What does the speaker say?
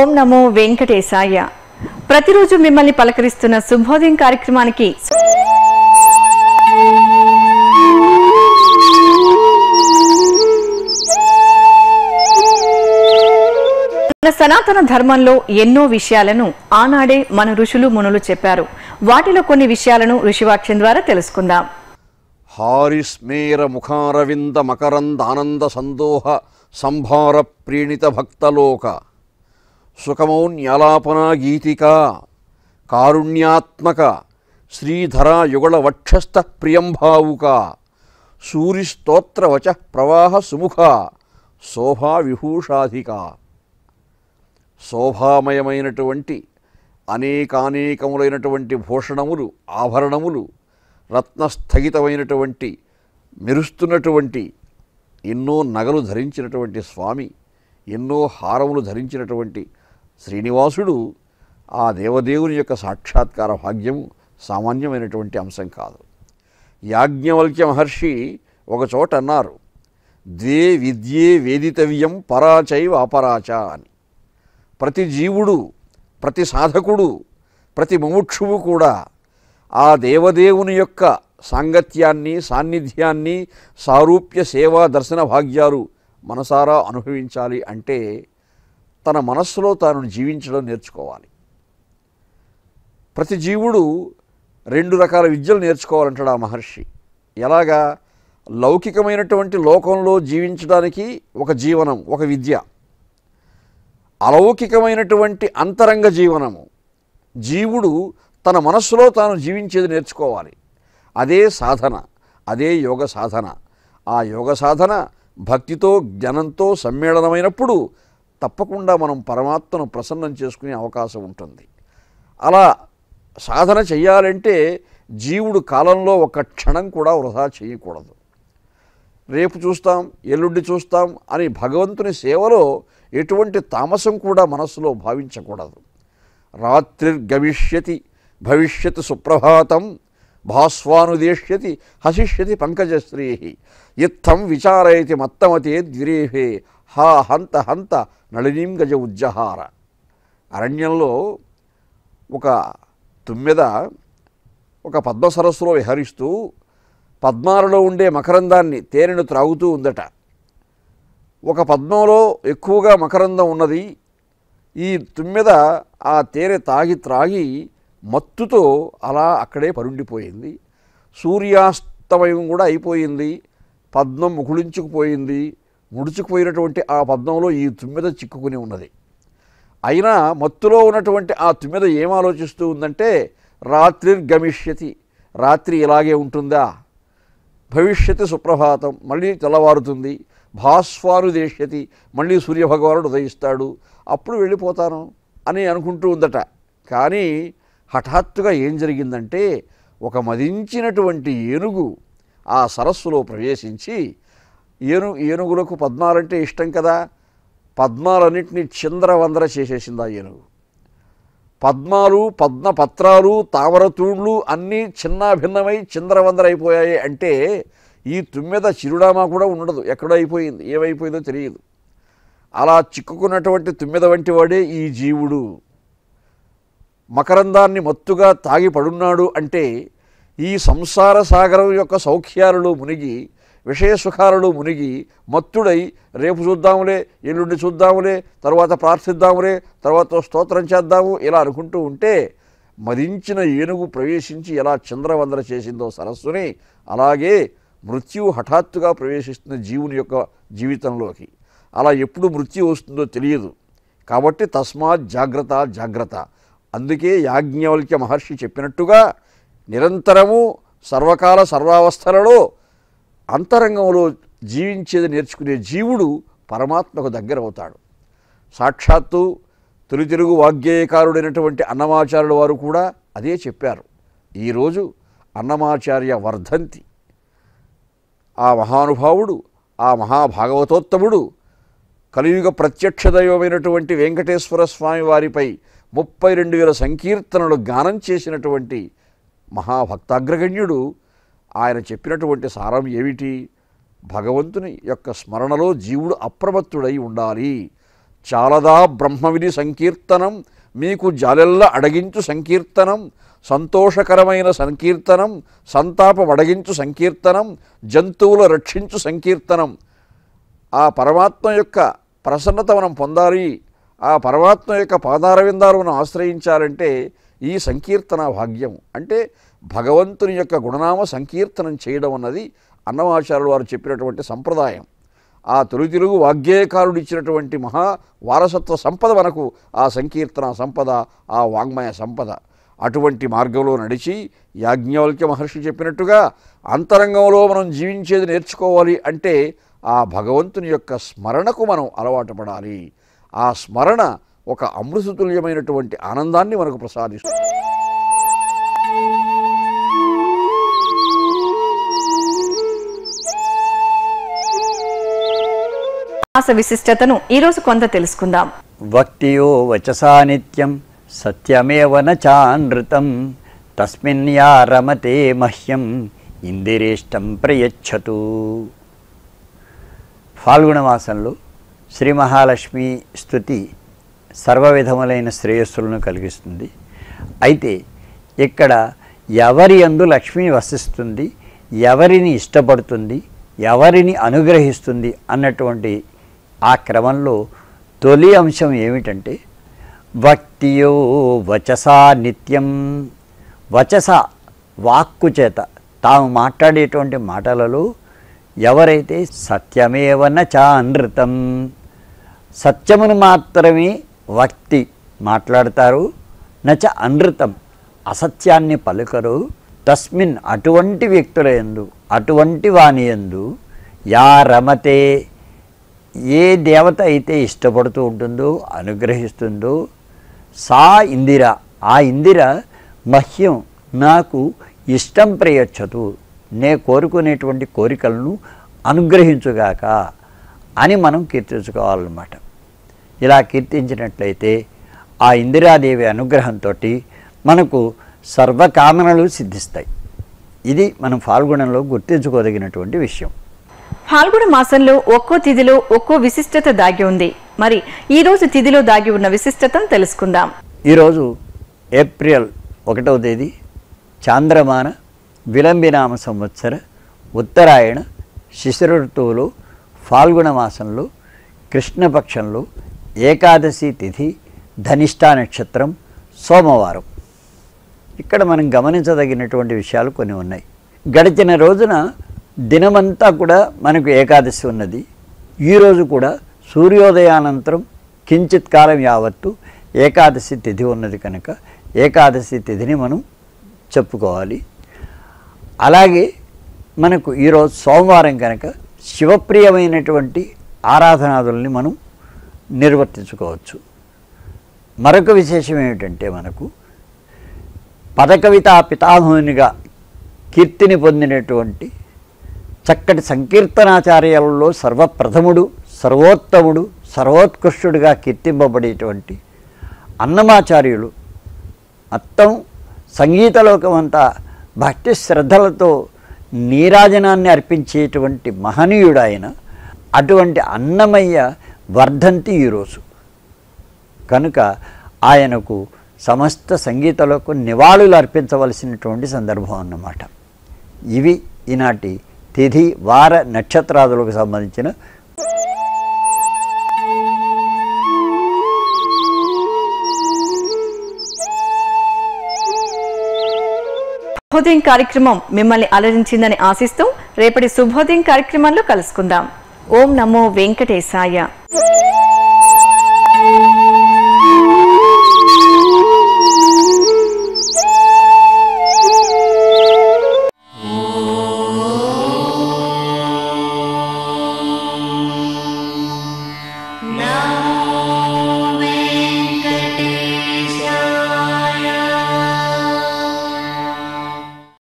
ఓం నమో వెంకటేశాయ ప్రతిరోజు మిమ్మల్ని పలకరిస్తున్న శుభోదయం కార్యక్రమానికి మన సనాతన ధర్మంలో ఎన్నో విషయాలను ఆనాడే మన ఋషులు మునులు చెప్పారు వాటిలో కొన్ని విషయాలను ఋషివాక్యం ద్వారా తెలుసుకుందాం హారిస్మేర ముఖారవింద మకరందానంద సందోహ సంభార ప్రీణిత భక్తలోక సుఖమౌన్యాలాపనా గీతిక కారుణ్యాత్మక శ్రీధర యుగళ వక్షస్థ ప్రియంభావుక సూరిస్తోత్రవచ ప్రవాహ సుముఖ శోభా విభూషాధిక శోభామయమైనటువంటి అనేకానేకములైనటువంటి భూషణములు ఆభరణములు రత్నస్థగితమైనటువంటి మెరుస్తున్నటువంటి ఎన్నో నగలు ధరించినటువంటి స్వామి ఎన్నో హారములు ధరించినటువంటి శ్రీనివాసుడు ఆ దేవదేవుని యొక్క సాక్షాత్కార భాగ్యము సామాన్యమైనటువంటి అంశం కాదు యాజ్ఞవల్క్య మహర్షి ఒక చోట అన్నారు ద్వే విద్యే వేదితవ్యం పరాచైవ అపరాచ అని ప్రతి జీవుడు ప్రతి సాధకుడు ప్రతి ముముక్షువు కూడా ఆ దేవదేవుని యొక్క సాంగత్యాన్ని సాన్నిధ్యాన్ని సారూప్య సేవా దర్శన భాగ్యాలు మనసారా అనుభవించాలి అంటే తన మనస్సులో తాను జీవించడం నేర్చుకోవాలి ప్రతి జీవుడు రెండు రకాల విద్యలు నేర్చుకోవాలంటాడు ఆ మహర్షి ఎలాగా లౌకికమైనటువంటి లోకంలో జీవించడానికి ఒక జీవనం ఒక విద్య అలౌకికమైనటువంటి అంతరంగ జీవనము జీవుడు తన మనస్సులో తాను జీవించేది నేర్చుకోవాలి అదే సాధన అదే యోగ సాధన ఆ యోగ సాధన భక్తితో జ్ఞానంతో సమ్మేళనమైనప్పుడు తప్పకుండా మనం పరమాత్మను ప్రసన్నం చేసుకునే అవకాశం ఉంటుంది అలా సాధన చెయ్యాలంటే జీవుడు కాలంలో ఒక క్షణం కూడా వృధా చేయకూడదు రేపు చూస్తాం ఎల్లుండి చూస్తాం అని భగవంతుని సేవలో ఎటువంటి తామసం కూడా మనస్సులో భావించకూడదు రాత్రిర్గమిష్యతి భవిష్యత్ సుప్రభాతం భాస్వానుదేష్యతి హసిష్యతి పంకజశ్రీ ఇత్థం విచారయతి మత్తమతే ద్విరేహే హా హంత హంత నళినీం గజ ఉజ్జహార అరణ్యంలో ఒక తుమ్మెద ఒక పద్మ సరస్సులో విహరిస్తూ పద్మాలలో ఉండే మకరందాన్ని తేనెను త్రాగుతూ ఉందట ఒక పద్మంలో ఎక్కువగా మకరందం ఉన్నది ఈ తుమ్మెద ఆ తేనె తాగి త్రాగి మత్తుతో అలా అక్కడే పరుండిపోయింది సూర్యాస్తమయం కూడా అయిపోయింది పద్మం ముకుళించుకుపోయింది ముడుచుకుపోయినటువంటి ఆ పద్మంలో ఈ తుమ్మెద చిక్కుకుని ఉన్నది అయినా మత్తులో ఉన్నటువంటి ఆ తుమ్మెద ఏం ఆలోచిస్తూ ఉందంటే రాత్రిర్గమిష్యతి రాత్రి ఇలాగే ఉంటుందా భవిష్యత్తు సుప్రభాతం మళ్ళీ తెల్లవారుతుంది భాస్వానుదేశ్యతి మళ్ళీ సూర్యభగవానుడు ఉదయిస్తాడు అప్పుడు వెళ్ళిపోతాను అని అనుకుంటూ ఉందట కానీ హఠాత్తుగా ఏం జరిగిందంటే ఒక మదించినటువంటి ఏనుగు ఆ సరస్సులో ప్రవేశించి ఏను ఏనుగులకు పద్మాలంటే ఇష్టం కదా పద్మాలన్నింటినీ చిందరవందర చేసేసింది ఆ ఏనుగు పద్మాలు పద్మపత్రాలు తామరతూళ్ళు అన్నీ చిన్న భిన్నమై చిందరవందర అయిపోయాయి అంటే ఈ తుమ్మెద చిరునామా కూడా ఉండదు ఎక్కడో అయిపోయింది ఏమైపోయిందో తెలియదు అలా చిక్కుకున్నటువంటి తుమ్మెద వంటి వాడే ఈ జీవుడు మకరందాన్ని మత్తుగా తాగి పడున్నాడు అంటే ఈ సంసార సాగరం యొక్క సౌఖ్యాలలో మునిగి విషయ సుఖాలలో మునిగి మత్తుడై రేపు చూద్దాములే ఎల్లుండి చూద్దాములే తర్వాత ప్రార్థిద్దాములే తర్వాత స్తోత్రం చేద్దాము ఇలా అనుకుంటూ ఉంటే మదించిన ఏనుగు ప్రవేశించి ఎలా చంద్రవందర చేసిందో సరస్సుని అలాగే మృత్యువు హఠాత్తుగా ప్రవేశిస్తున్న జీవుని యొక్క జీవితంలోకి అలా ఎప్పుడు మృత్యు వస్తుందో తెలియదు కాబట్టి తస్మాత్ జాగ్రత్త జాగ్రత్త అందుకే యాజ్ఞవల్క్య మహర్షి చెప్పినట్టుగా నిరంతరము సర్వకాల సర్వావస్థలలో అంతరంగంలో జీవించేది నేర్చుకునే జీవుడు పరమాత్మకు దగ్గర అవుతాడు సాక్షాత్తు తొలి తెలుగు వాగ్గేయకారుడైనటువంటి అన్నమాచార్యుల వారు కూడా అదే చెప్పారు ఈరోజు అన్నమాచార్య వర్ధంతి ఆ మహానుభావుడు ఆ మహాభాగవతోత్తముడు కలియుగ ప్రత్యక్ష దైవమైనటువంటి వెంకటేశ్వర స్వామి వారిపై ముప్పై రెండు వేల సంకీర్తనలు గానం చేసినటువంటి మహాభక్తాగ్రగణ్యుడు ఆయన చెప్పినటువంటి సారం ఏమిటి భగవంతుని యొక్క స్మరణలో జీవుడు అప్రమత్తుడై ఉండాలి చాలదా బ్రహ్మవిధి సంకీర్తనం మీకు జాలెల్ల అడగించు సంకీర్తనం సంతోషకరమైన సంకీర్తనం సంతాపం అడగించు సంకీర్తనం జంతువుల రక్షించు సంకీర్తనం ఆ పరమాత్మ యొక్క ప్రసన్నత మనం పొందాలి ఆ పరమాత్మ యొక్క పాదారవిందాలు మనం ఆశ్రయించాలంటే ఈ సంకీర్తన భాగ్యం అంటే భగవంతుని యొక్క గుణనామ సంకీర్తనం చేయడం అన్నది అన్నమాచార్యులు వారు చెప్పినటువంటి సంప్రదాయం ఆ తొలి తెలుగు వాగ్గేయకారుడు ఇచ్చినటువంటి మహా వారసత్వ సంపద మనకు ఆ సంకీర్తన సంపద ఆ వాంగ్మయ సంపద అటువంటి మార్గంలో నడిచి యాజ్ఞవల్క్య మహర్షి చెప్పినట్టుగా అంతరంగంలో మనం జీవించేది నేర్చుకోవాలి అంటే ఆ భగవంతుని యొక్క స్మరణకు మనం అలవాటు పడాలి ఆ స్మరణ ఒక అమృతతుల్యమైనటువంటి ఆనందాన్ని మనకు ప్రసాదిస్తుంది మాస విశిష్టతను ఈరోజు కొంత తెలుసుకుందాం భక్తియో వచసా నిత్యం సత్యమేవ న చానృతం తస్మిన్ యా రమతే మహ్యం ఇందిరేష్టం ప్రయచ్చతు ఫాల్గుణ మాసంలో శ్రీ మహాలక్ష్మి స్థుతి సర్వవిధములైన శ్రేయస్సులను కలిగిస్తుంది అయితే ఇక్కడ ఎవరి అందు లక్ష్మి వసిస్తుంది ఎవరిని ఇష్టపడుతుంది ఎవరిని అనుగ్రహిస్తుంది అన్నటువంటి ఆ క్రమంలో తొలి అంశం ఏమిటంటే భక్తియో వచసా నిత్యం వచస వాక్కు చేత తాము మాట్లాడేటువంటి మాటలలో ఎవరైతే సత్యమేవన చానృతం సత్యమును మాత్రమే వక్తి మాట్లాడతారు నచ అనృతం అసత్యాన్ని పలుకరు తస్మిన్ అటువంటి వ్యక్తుల యందు అటువంటి వాని యందు యా రమతే ఏ దేవత అయితే ఇష్టపడుతూ ఉంటుందో అనుగ్రహిస్తుందో సా ఇందిర ఆ ఇందిర మహ్యం నాకు ఇష్టం ప్రయచ్చతు నే కోరుకునేటువంటి కోరికలను అనుగ్రహించుగాక అని మనం కీర్తించుకోవాలన్నమాట ఇలా కీర్తించినట్లయితే ఆ ఇందిరాదేవి అనుగ్రహంతో మనకు సర్వకామనలు సిద్ధిస్తాయి ఇది మనం ఫాల్గుణంలో గుర్తించుకోదగినటువంటి విషయం ఫాల్గుణ మాసంలో ఒక్కో తిథిలో ఒక్కో విశిష్టత దాగి ఉంది మరి ఈ రోజు తిథిలో దాగి ఉన్న విశిష్టతను తెలుసుకుందాం ఈరోజు ఏప్రిల్ ఒకటవ తేదీ చాంద్రమాన విలంబినామ సంవత్సర ఉత్తరాయణ శిశిర ఋతువులో ఫాల్గుణ మాసంలో కృష్ణపక్షంలో ఏకాదశి తిథి ధనిష్టా నక్షత్రం సోమవారం ఇక్కడ మనం గమనించదగినటువంటి విషయాలు కొన్ని ఉన్నాయి గడిచిన రోజున దినమంతా కూడా మనకు ఏకాదశి ఉన్నది ఈరోజు కూడా సూర్యోదయానంతరం కించిత్ కాలం యావత్తు ఏకాదశి తిథి ఉన్నది కనుక ఏకాదశి తిథిని మనం చెప్పుకోవాలి అలాగే మనకు ఈరోజు సోమవారం కనుక శివప్రియమైనటువంటి ఆరాధనాదుల్ని మనం నిర్వర్తించుకోవచ్చు మరొక విశేషం ఏమిటంటే మనకు పదకవితా పితామహునిగా కీర్తిని పొందినటువంటి చక్కటి సంకీర్తనాచార్యాలలో సర్వప్రథముడు సర్వోత్తముడు సర్వోత్కృష్టుడిగా కీర్తింపబడేటువంటి అన్నమాచార్యులు మొత్తం సంగీతలోకమంతా భక్తి శ్రద్ధలతో నీరాజనాన్ని అర్పించేటువంటి మహనీయుడు ఆయన అటువంటి అన్నమయ్య వర్ధంతి ఈరోజు కనుక ఆయనకు సమస్త సంగీతలకు నివాళులు అర్పించవలసినటువంటి సందర్భం అన్నమాట ఇవి ఈనాటి తిథి వార నక్షత్రాదులకు సంబంధించిన శుభోదయం కార్యక్రమం మిమ్మల్ని అలరించిందని ఆశిస్తూ రేపటి శుభోదయం కార్యక్రమంలో కలుసుకుందాం ఓం నమో వెంకటేశాయ